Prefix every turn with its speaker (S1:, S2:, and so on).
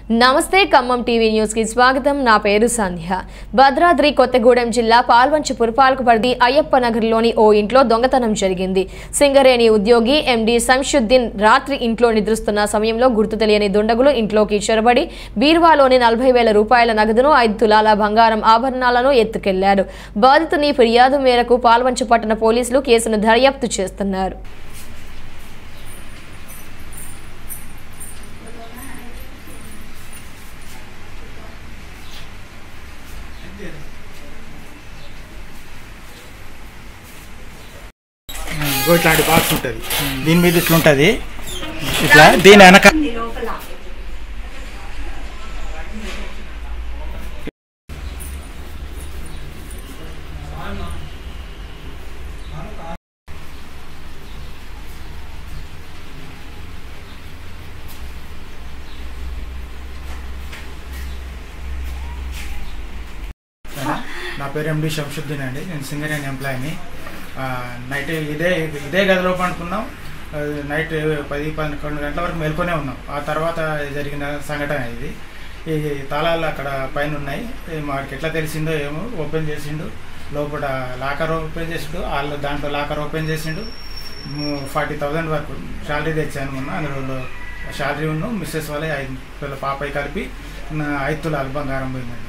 S1: నమస్తే Khammam TV news కి స్వాగతం నా పేరు సంధ్య భద్రాద్రి కొత్తగూడెం జిల్లా పాల్వంచ పురపాలక పరిధి అయ్యప్ప నగర్లోని ఓ ఇంట్లో దొంగతనం జరిగింది సింగరేణి ఉద్యోగి ఎండి సంషుద్దీన్ రాత్రి ఇంట్లో నిద్రిస్తున్న సమయంలో గుర్తు తెలియని దుండగులు ఇంట్లోకి చొరబడి బీరువాలోని నలభై వేల రూపాయల నగదును ఐదు తులాల బంగారం ఆభరణాలను ఎత్తుకెళ్లారు బాధితుని ఫిర్యాదు మేరకు పాల్వంచ పట్టణ పోలీసులు కేసును దర్యాప్తు చేస్తున్నారు
S2: ఇంకో ఇట్లాంటి బాక్స్ ఉంటుంది దీని మీద ఇట్లా ఉంటుంది ఇట్లా దీని వెనక నా పేరు ఎండి శంషుద్దీన్ అండి నేను సింగరేణి ఎంప్లాయీని ఆ, నైట్ ఇదే ఇదే గదిలో పండుకున్నాం ఆ, నైట్ పది పదకొండు గంటల వరకు మేల్కొనే ఉన్నాం ఆ తర్వాత జరిగిన సంఘటన ఇది ఈ తాళాలు అక్కడ పైన ఉన్నాయి ఈ మాకు ఎట్లా తెలిసిందో ఏమో ఓపెన్ చేసిండు లోపల లాకర్ ఓపెన్ చేసిండు వాళ్ళు దాంట్లో లాకర్ ఓపెన్ చేసిండు ఫార్టీ థౌజండ్ వరకు శాలరీ తెచ్చాను మొన్న అందులో శాలరీ ఉన్న మిస్సెస్ వాళ్ళే ఐదు పిల్లల పాపయ్య కలిపి నా ఐదు తులాలు బంగారం పోయిందండి